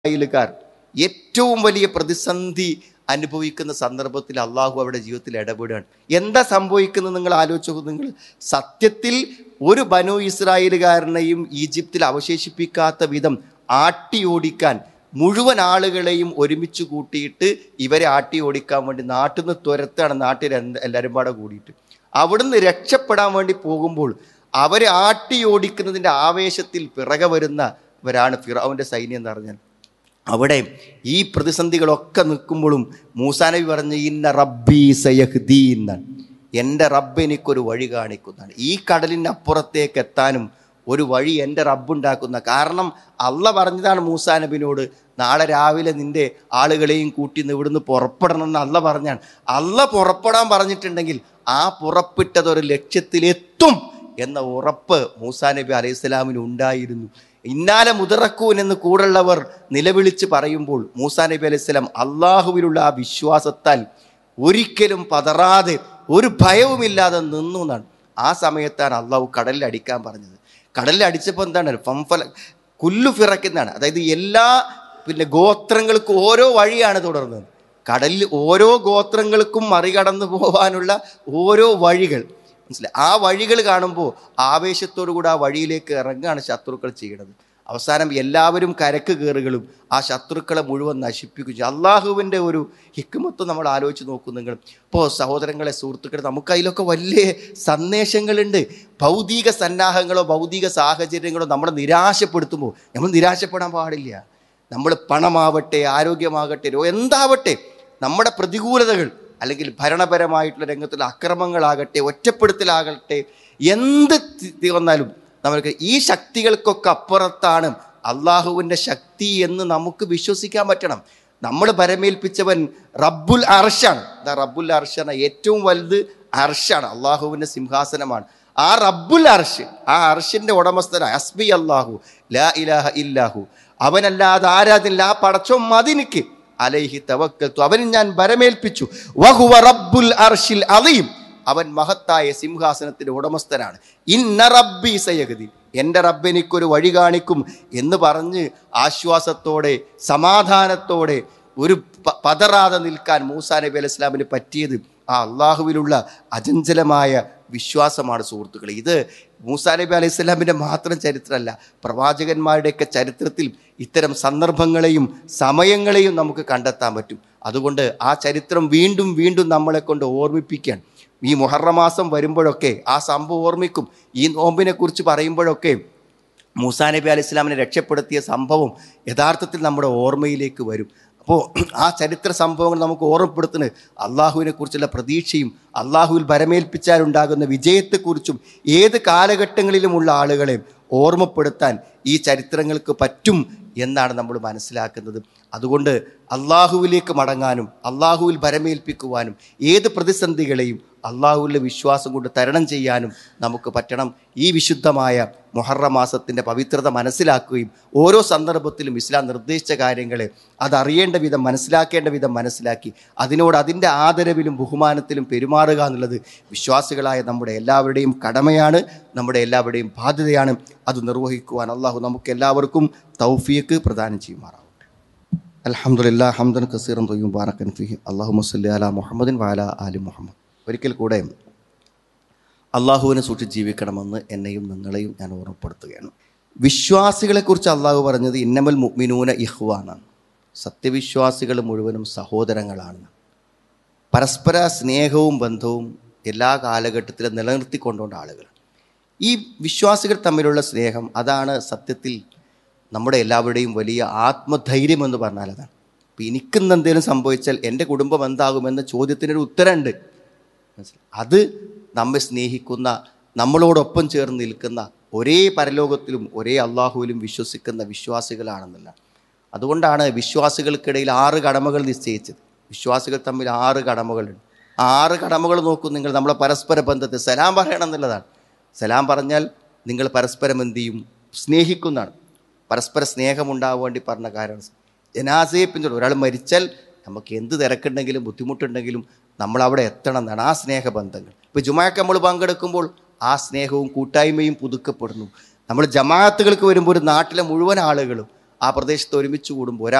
ഇസ്രായേലുകാർ ഏറ്റവും വലിയ പ്രതിസന്ധി അനുഭവിക്കുന്ന സന്ദർഭത്തിൽ അള്ളാഹു അവരുടെ ജീവിതത്തിൽ ഇടപെടുകയാണ് എന്താ സംഭവിക്കുന്നത് നിങ്ങൾ ആലോചിച്ചു നോക്കൂ നിങ്ങൾ സത്യത്തിൽ ഒരു ബനു ഇസ്രായേലുകാരനെയും ഈജിപ്തിൽ അവശേഷിപ്പിക്കാത്ത വിധം ആട്ടി ഓടിക്കാൻ മുഴുവൻ ആളുകളെയും ഒരുമിച്ച് കൂട്ടിയിട്ട് ഇവരെ ആട്ടി ഓടിക്കാൻ വേണ്ടി നാട്ടിൽ നിന്ന് തുരത്താണ് നാട്ടിൽ എല്ലാവരും പാടെ കൂടിയിട്ട് അവിടുന്ന് രക്ഷപ്പെടാൻ വേണ്ടി പോകുമ്പോൾ അവരെ ആട്ടി ഓടിക്കുന്നതിൻ്റെ ആവേശത്തിൽ പിറകെ വരുന്നവരാണ് ഫിറാവിൻ്റെ സൈന്യം എന്ന് പറഞ്ഞാൽ അവിടെ ഈ പ്രതിസന്ധികളൊക്കെ നിൽക്കുമ്പോഴും മൂസാനബി പറഞ്ഞ ഇന്ന റബ്ബി സയഹ്ദീ എന്നാണ് എൻ്റെ റബ്ബ് എനിക്കൊരു വഴി കാണിക്കുന്നതാണ് ഈ കടലിൻ്റെ അപ്പുറത്തേക്ക് എത്താനും ഒരു വഴി എൻ്റെ റബ്ബുണ്ടാക്കുന്ന കാരണം അല്ല പറഞ്ഞതാണ് മൂസാ നബിനോട് നാളെ രാവിലെ നിന്റെ ആളുകളെയും കൂട്ടി ഇന്ന് ഇവിടുന്ന് പുറപ്പെടണം എന്ന് അല്ല പറഞ്ഞാണ് അല്ല പുറപ്പെടാൻ പറഞ്ഞിട്ടുണ്ടെങ്കിൽ ആ പുറപ്പെട്ടത് ഒരു ലക്ഷ്യത്തിലെത്തും എന്ന ഉറപ്പ് മൂസാ നബി അലൈഹി സ്വലാമിന് ഉണ്ടായിരുന്നു ഇന്നാലെ മുതിറക്കൂൻ എന്ന് കൂടുള്ളവർ നിലവിളിച്ച് പറയുമ്പോൾ മൂസാ നബി അലൈഹി സ്വലാം അള്ളാഹുവിലുള്ള ആ വിശ്വാസത്താൽ ഒരിക്കലും പതറാതെ ഒരു ഭയവുമില്ലാതെ നിന്നു എന്നാണ് ആ സമയത്താണ് അള്ളാഹു കടലിൽ അടിക്കാൻ പറഞ്ഞത് കടലിൽ അടിച്ചപ്പോൾ എന്താണ് ഫംഫല കുല്ലു ഫിറക്കുന്നതാണ് അതായത് എല്ലാ പിന്നെ ഗോത്രങ്ങൾക്കും ഓരോ വഴിയാണ് തുടർന്നത് കടലിൽ ഓരോ ഗോത്രങ്ങൾക്കും മറികടന്നു പോകാനുള്ള ഓരോ വഴികൾ മനസ്സിലായി ആ വഴികൾ കാണുമ്പോൾ ആവേശത്തോടു കൂടി ആ വഴിയിലേക്ക് ഇറങ്ങുകയാണ് ശത്രുക്കൾ ചെയ്യുന്നത് അവസാനം എല്ലാവരും കരക്ക് കയറുകളും ആ ശത്രുക്കളെ മുഴുവൻ നശിപ്പിക്കും ചെയ്യും അള്ളാഹുവിൻ്റെ ഒരു ഹിക്കുമത്ത് നമ്മൾ ആലോചിച്ച് നോക്കും നിങ്ങൾ ഇപ്പോൾ സഹോദരങ്ങളെ സുഹൃത്തുക്കളെ നമുക്ക് അതിലൊക്കെ വലിയ സന്ദേശങ്ങളുണ്ട് ഭൗതിക സന്നാഹങ്ങളോ ഭൗതിക സാഹചര്യങ്ങളോ നമ്മളെ നിരാശപ്പെടുത്തുമ്പോൾ നമ്മൾ നിരാശപ്പെടാൻ പാടില്ല നമ്മൾ പണമാവട്ടെ ആരോഗ്യമാകട്ടെ രോ- എന്താവട്ടെ നമ്മുടെ പ്രതികൂലതകൾ അല്ലെങ്കിൽ ഭരണപരമായിട്ടുള്ള രംഗത്തുള്ള അക്രമങ്ങളാകട്ടെ ഒറ്റപ്പെടുത്തലാകട്ടെ എന്ത് തി- തി- വന്നാലും നമ്മൾക്ക് ഈ ശക്തികൾക്കൊക്കെ അപ്പുറത്താണ് അള്ളാഹുവിൻ്റെ ശക്തി എന്ന് നമുക്ക് വിശ്വസിക്കാൻ പറ്റണം നമ്മൾ ഭരമേൽപ്പിച്ചവൻ റബ്ബുൽ അർഷാണ് ദാ റബ്ബുൽ അർഷാണ് ഏറ്റവും വലുത് അർഷാണ് അള്ളാഹുവിൻ്റെ സിംഹാസനമാണ് ആ റബ്ബുൽ അർഷ് ആ അർഷിൻ്റെ ഉടമസ്ഥന അസ്ബി അള്ളാഹു ലാ ഇലാഹ ഇല്ലാഹു അവനല്ലാതെ ആരാധില്ല ആ പടച്ചോ മതിനിക്ക് അലൈഹി തവക്കൽത്തു അവന് ഞാൻ ഭരമേൽപ്പിച്ചു വഹുവ റബ്ബുൽ അർഷിൽ അലീം അവൻ മഹത്തായ സിംഹാസനത്തിന്റെ ഉടമസ്ഥനാണ് ഇന്ന റബ്ബി സയഗതി എൻ്റെ റബ്ബ് എനിക്കൊരു വഴി കാണിക്കും എന്ന് പറഞ്ഞ് ആശ്വാസത്തോടെ സമാധാനത്തോടെ ഒരു പ- പതറാതെ നിൽക്കാൻ മൂസാ നബി അലൈഹി ഇസ്ലാമിന് പറ്റിയത് ആ അള്ളാഹുവിലുള്ള അചഞ്ചലമായ വിശ്വാസമാണ് സുഹൃത്തുക്കളെ ഇത് മൂസാ നബി അലൈഹി സ്വലാമിൻ്റെ മാത്രം ചരിത്രമല്ല പ്രവാചകന്മാരുടെയൊക്കെ ചരിത്രത്തിൽ ഇത്തരം സന്ദർഭങ്ങളെയും സമയങ്ങളെയും നമുക്ക് കണ്ടെത്താൻ പറ്റും അതുകൊണ്ട് ആ ചരിത്രം വീണ്ടും വീണ്ടും നമ്മളെ കൊണ്ട് ഓർമ്മിപ്പിക്കാൻ ഈ മുഹറമാസം വരുമ്പോഴൊക്കെ ആ സംഭവം ഓർമ്മിക്കും ഈ നോമ്പിനെ കുറിച്ച് പറയുമ്പോഴൊക്കെ മൂസാ നബി അലൈഹി സ്വലാമിനെ രക്ഷപ്പെടുത്തിയ സംഭവം യഥാർത്ഥത്തിൽ നമ്മുടെ ഓർമ്മയിലേക്ക് വരും അപ്പോൾ ആ ചരിത്ര സംഭവങ്ങൾ നമുക്ക് ഓർമ്മപ്പെടുത്തുന്നത് അള്ളാഹുവിനെ കുറിച്ചുള്ള പ്രതീക്ഷയും അള്ളാഹുവിൽ ഭരമേൽപ്പിച്ചാലുണ്ടാകുന്ന വിജയത്തെക്കുറിച്ചും ഏത് കാലഘട്ടങ്ങളിലുമുള്ള ആളുകളെ ഓർമ്മപ്പെടുത്താൻ ഈ ചരിത്രങ്ങൾക്ക് പറ്റും എന്നാണ് നമ്മൾ മനസ്സിലാക്കുന്നത് അതുകൊണ്ട് അള്ളാഹുവിലേക്ക് മടങ്ങാനും അള്ളാഹുവിൽ ഭരമേൽപ്പിക്കുവാനും ഏത് പ്രതിസന്ധികളെയും അള്ളാഹുവിലെ വിശ്വാസം കൊണ്ട് തരണം ചെയ്യാനും നമുക്ക് പറ്റണം ഈ വിശുദ്ധമായ മൊഹറ മാസത്തിൻ്റെ പവിത്രത മനസ്സിലാക്കുകയും ഓരോ സന്ദർഭത്തിലും ഇസ്ലാം നിർദ്ദേശിച്ച കാര്യങ്ങളെ അതറിയേണ്ട വിധം മനസ്സിലാക്കേണ്ട വിധം മനസ്സിലാക്കി അതിനോട് അതിൻ്റെ ആദരവിലും ബഹുമാനത്തിലും പെരുമാറുക എന്നുള്ളത് വിശ്വാസികളായ നമ്മുടെ എല്ലാവരുടെയും കടമയാണ് നമ്മുടെ എല്ലാവരുടെയും ബാധ്യതയാണ് അത് നിർവഹിക്കുവാൻ അള്ളാഹു നമുക്ക് എല്ലാവർക്കും തൗഫീക്ക് പ്രദാനം ചെയ്യുമാറാവട്ടെ അൽഹംദുലില്ലാ ഹംദൻ കസീറൻ തൊയ്യും ബാറക്കൻ ഫിഹി അള്ളാഹു മസ്ലി അല മുഹമ്മദിൻ വാല ആലി മുഹമ്മദ് ഒരിക്കൽ കൂടെ അള്ളാഹുവിനെ സൂക്ഷിച്ച് ജീവിക്കണമെന്ന് എന്നെയും നിങ്ങളെയും ഞാൻ ഓർമ്മപ്പെടുത്തുകയാണ് വിശ്വാസികളെക്കുറിച്ച് അള്ളാഹു പറഞ്ഞത് ഇന്നമൽ മുഅ്മിനൂന ഇഹ്വാനാണ് സത്യവിശ്വാസികൾ മുഴുവനും സഹോദരങ്ങളാണ് പരസ്പര സ്നേഹവും ബന്ധവും എല്ലാ കാലഘട്ടത്തിലും നിലനിർത്തിക്കൊണ്ടുകൊണ്ട് ആളുകൾ ഈ വിശ്വാസികൾ തമ്മിലുള്ള സ്നേഹം അതാണ് സത്യത്തിൽ നമ്മുടെ എല്ലാവരുടെയും വലിയ ആത്മധൈര്യം എന്ന് പറഞ്ഞാൽ അതാണ് ഇപ്പം എനിക്കിന്ന് എന്തെങ്കിലും സംഭവിച്ചാൽ എൻ്റെ കുടുംബം എന്താകുമെന്ന ചോദ്യത്തിനൊരു ഉത്തരമുണ്ട് മനസ്സിലായി? അത് നമ്മെ സ്നേഹിക്കുന്ന നമ്മളോടൊപ്പം ചേർന്ന് നിൽക്കുന്ന ഒരേ പരലോകത്തിലും ഒരേ അള്ളാഹുവിലും വിശ്വസിക്കുന്ന വിശ്വാസികളാണെന്നല്ല അതുകൊണ്ടാണ് വിശ്വാസികൾക്കിടയിൽ ആറ് കടമകൾ നിശ്ചയിച്ചത് വിശ്വാസികൾ തമ്മിൽ ആറ് കടമകളുണ്ട് ആ ആറ് കടമകൾ നോക്കൂ നിങ്ങൾ നമ്മളെ പരസ്പര ബന്ധത്തെ സലാം പറയണം എന്നുള്ളതാണ് സലാം പറഞ്ഞാൽ നിങ്ങൾ പരസ്പരം എന്ത് ചെയ്യും സ്നേഹിക്കുന്നതാണ് പരസ്പര സ്നേഹം ഉണ്ടാവാൻ വേണ്ടി പറഞ്ഞ കാര്യമാണ് ജനാസയെ പിന്തുടരും ഒരാൾ മരിച്ചാൽ നമുക്ക് എന്ത് തിരക്കുണ്ടെങ്കിലും ബുദ്ധിമുട്ടുണ്ടെങ്കിലും നമ്മൾ അവിടെ എത്തണം എന്നാണ് ആ സ്നേഹബന്ധങ്ങൾ ഇപ്പോൾ ജുമാക്ക് നമ്മൾ പങ്കെടുക്കുമ്പോൾ ആ സ്നേഹവും കൂട്ടായ്മയും പുതുക്കപ്പെടുന്നു നമ്മൾ ജമാഅത്തുകൾക്ക് വരുമ്പോൾ ഒരു നാട്ടിലെ മുഴുവൻ ആളുകളും ആ പ്രദേശത്ത് ഒരുമിച്ച് കൂടുമ്പോൾ